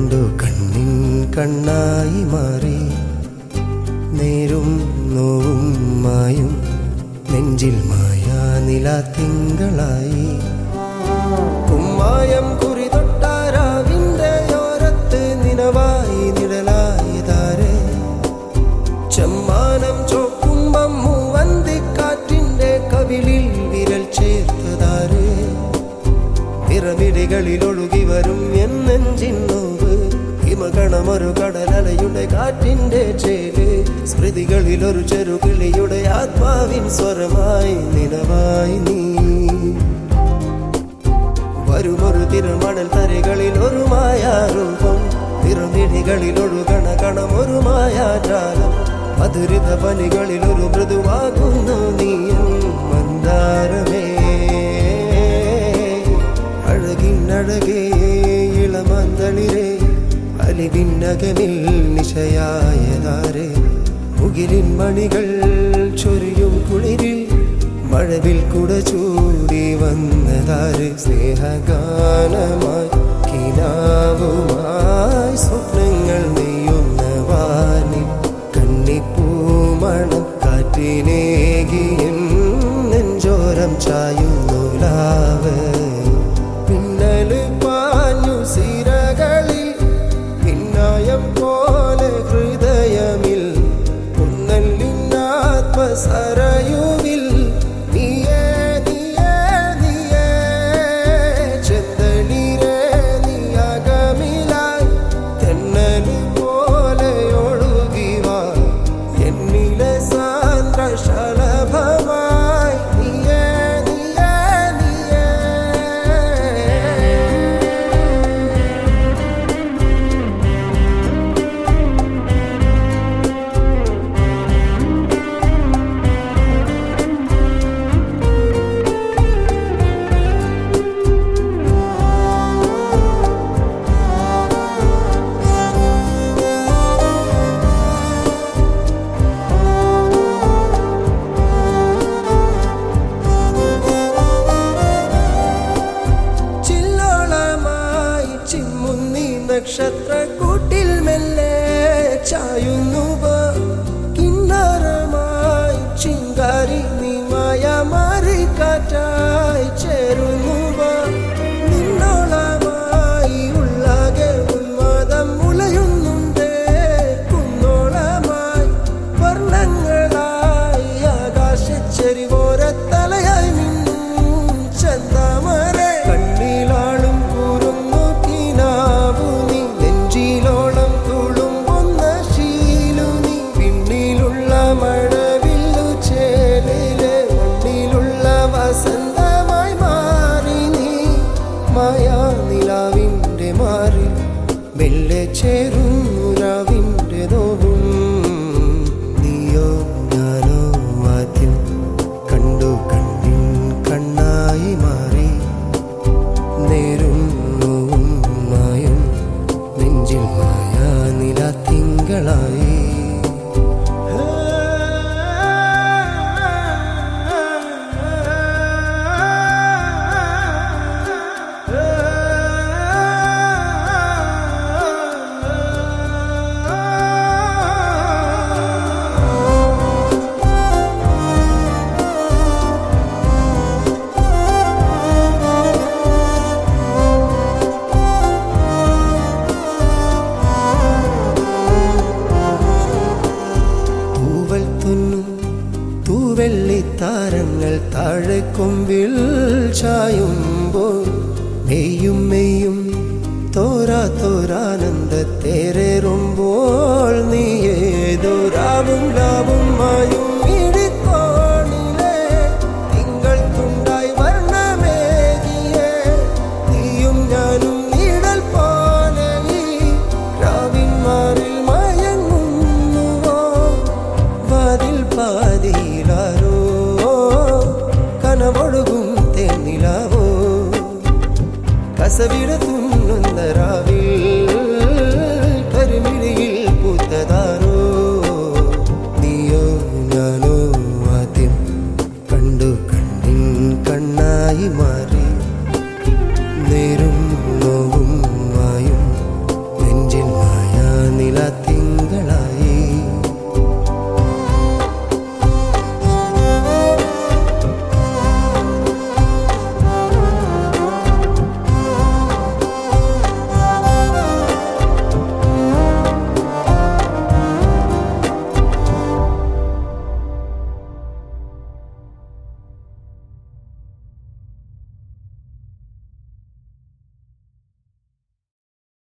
കണ്ടു കണ്ണിൻ കണ്ണായി മാറി നേരും നോവും മായും നെഞ്ചിൽ മായാ നില തിങ്കളായി കുമ്മായം കുറി തൊട്ടാരാവിന്റെ ഓരത്ത് നിനവായി നിഴലായി താരേ ചെമ്മാനം ചോക്കുമ്പം മൂവന്തിക്കാറ്റിന്റെ കവിളിൽ വിരൽ ചേർത്തതാരേ പിറമിടികളിൽ ഒഴുകി വരും എന്നെഞ്ചിൻ നോവ് ഹിമഗണമൊരു കടലലയുടെ കാറ്റിന്റെ ചേല് സ്മൃതികളിൽ ഒരു ചെറുകിളിയുടെ ആത്മാവിൻ സ്വരമായി നിലവായി നീ വരുമൊരു തിരുമണൽ തരകളിൽ ഒരു മായാരൂപം തിരുമിടികളിൽ ഒഴുകണ കണം ഒരു മായാജാലം മധുരിത പനികളിൽ ഒരു മൃദുവാകുന്നു നീയും മന്ദാരമേ അഴകിനഴകേ ഇളമന്തളിരേ അലിവിന്നകമിൽ നിശയായതാരേ മുകിലിൻ മണികൾ ചൊരിയും കുളിരിൽ മഴവിൽ കുട ചൂടി വന്നതാര് സ്നേഹഗാനമായി കിനാവുമായി സ്വപ്നങ്ങൾ നെയ്യുന്ന വാനിൽ കണ്ണിപ്പൂമണം കാറ്റിനേകിയൻ നെഞ്ചോരം ചായുന്നു ലാവ് പിന്നല് പാഞ്ഞു സിരകളിൽ പിന്നായം പോലെ ഹൃദയമിൽ സരയുവിൽ നീയേ നീയേ നീയേ ചെന്തളിരേ നീയകമിലായി തെന്നലു പോലെ ഒഴുകിവാ എന്നിലെ സാന്ദ്ര ശലഭമായി നീയേ നീയേ നീയേ ചില്ലോളമായി ചിമ്മുന്നി നക്ഷത്ര കൂട്ടിൽ മെല്ലെ ചായുന്നു കിന്നരമായി ചിങ്കാരി നീമായ മാറി കാറ്റായി ചേരുന്നു നിന്നോളമായി ഉള്ളാകെ ഉന്മാദം മുളയുന്നുണ്ട് കുന്നോളമായി വർണ്ണങ്ങളായി ആകാശച്ചെരിവോരത്തലയായി നിന്നും ചന്താമരെ കണ്ണിലാളും കൂറുന്നു കിനാവു നീ നെഞ്ചിലോളം തുളുമ്പുന്ന ശീലു നീ പിന്നിലുള്ള മഴവില്ലു ചേലിലെ മണ്ണിലുള്ള വസന്തമായി മാറി നീ മായാ നിലാവിൻ്റെ മാറി മെല്ലെ ചേരുന്നു രാവിൻ്റെ നോവും നീയോ ഞാനോ ആദ്യം കണ്ടു കണ്ണിൻ കണ്ണായി മാറി നേരും നോവും മായും നെഞ്ചിൽ മായാ നില തിങ്കളായി തൂവൽ തുന്നും തൂവെള്ളിത്താരങ്ങൾ താഴെ കൊമ്പിൽ ചായുമ്പോൾ മെയ്യും മെയ്യും തോരാ തോരാനന്ദ തേരേറുമ്പോൾ നീ ഏതോ രാവും ലാവും മായും ഇടിക്കോണിലെ തിങ്കൾ തുണ്ടായി വർണ്ണമേകിയേ നീയും ഞാനും നീടൽ പോലെ ഈ രാവിന്മാരിൽ മയങ്ങുന്നുവോ വാതിൽ പാതിയിലാരോ കനവൊഴുകും തേന്നിലാവോ കസവിട തുന്നുന്ന